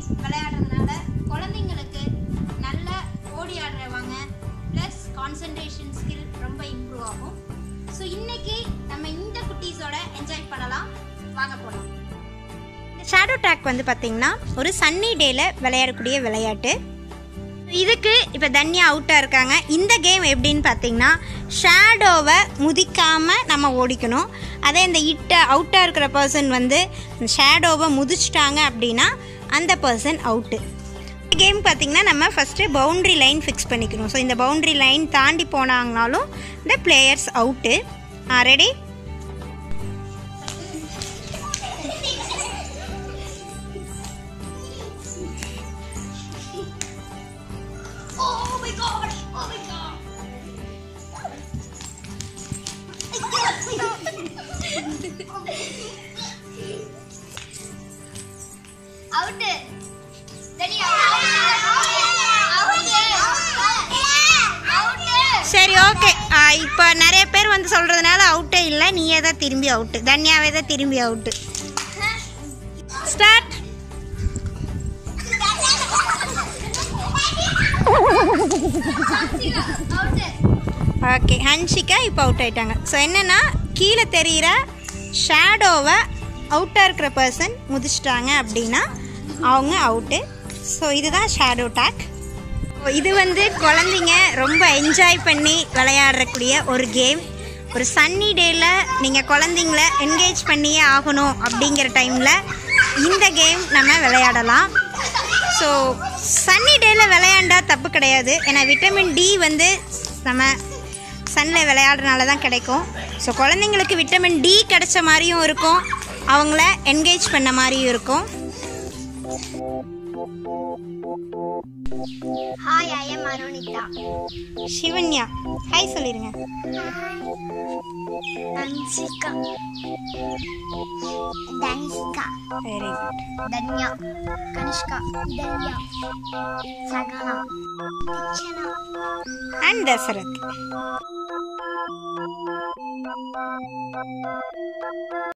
விளையாடுறதுனால குழந்தைங்களுக்கு நல்ல ஓடி ஆடுறவங்க ப்ளஸ் கான்சன்ட்ரேஷன் ஸ்கில் ரொம்ப இம்ப்ரூவ் ஆகும் ஸோ இன்னைக்கு நம்ம இந்த குட்டீஸோட என்ஜாய் பண்ணலாம் வாங்க போகலாம் இந்த ஷேடோ டாக் வந்து பார்த்தீங்கன்னா ஒரு சன்னி டேல விளையாடக்கூடிய விளையாட்டு இதுக்கு இப்போ தன்யா அவுட்டாக இருக்காங்க இந்த கேம் எப்படின்னு பார்த்தீங்கன்னா ஷேடோவை முதிக்காமல் நம்ம ஓடிக்கணும் அதே இந்த இட்ட அவுட்டாக இருக்கிற பர்சன் வந்து ஷேடோவை முதிச்சிட்டாங்க அப்படின்னா அந்த பர்சன் அவுட்டு கேம் பார்த்தீங்கன்னா நம்ம ஃபஸ்ட்டு பவுண்ட்ரி லைன் ஃபிக்ஸ் பண்ணிக்கணும் ஸோ இந்த பவுண்ட்ரி லைன் தாண்டி போனாங்கனாலும் இந்த players out ready Oh my god! Oh my god! Out. Dani சரி ஓகே இப்போ நிறைய பேர் வந்து சொல்கிறதுனால அவுட்டே இல்லை நீயே தான் திரும்பி அவுட்டு தன்யாவே தான் திரும்பி அவுட்டு ஸ்டார்ட் ஓகே ஹன்ஷிகா இப்போ அவுட் ஆயிட்டாங்க ஸோ என்னென்னா கீழே தெரிகிற ஷேடோவை அவுட்டாக இருக்கிற பர்சன் முதிச்சிட்டாங்க அப்படின்னா அவங்க அவுட்டு ஸோ இதுதான் ஷேடோ டேக் இது வந்து குழந்தைங்க ரொம்ப என்ஜாய் பண்ணி விளையாடக்கூடிய ஒரு கேம் ஒரு சன்னி டேயில் நீங்கள் குழந்தைங்கள என்கேஜ் பண்ணியே ஆகணும் அப்படிங்கிற டைமில் இந்த கேம் நம்ம விளையாடலாம் ஸோ சன்னி டேயில் விளையாண்டா தப்பு கிடையாது ஏன்னா விட்டமின் டி வந்து நம்ம சன்னில் விளையாடுறனால தான் கிடைக்கும் ஸோ குழந்தைங்களுக்கு விட்டமின் டி கிடைச்ச மாதிரியும் இருக்கும் அவங்கள என்கேஜ் பண்ண மாதிரியும் இருக்கும் hi I am Arunitha Shivanya hi சொல்லிடுங்க Anshika Tanishka very good Tanya Kanishka Tanya Sagana Thichana and Dasarath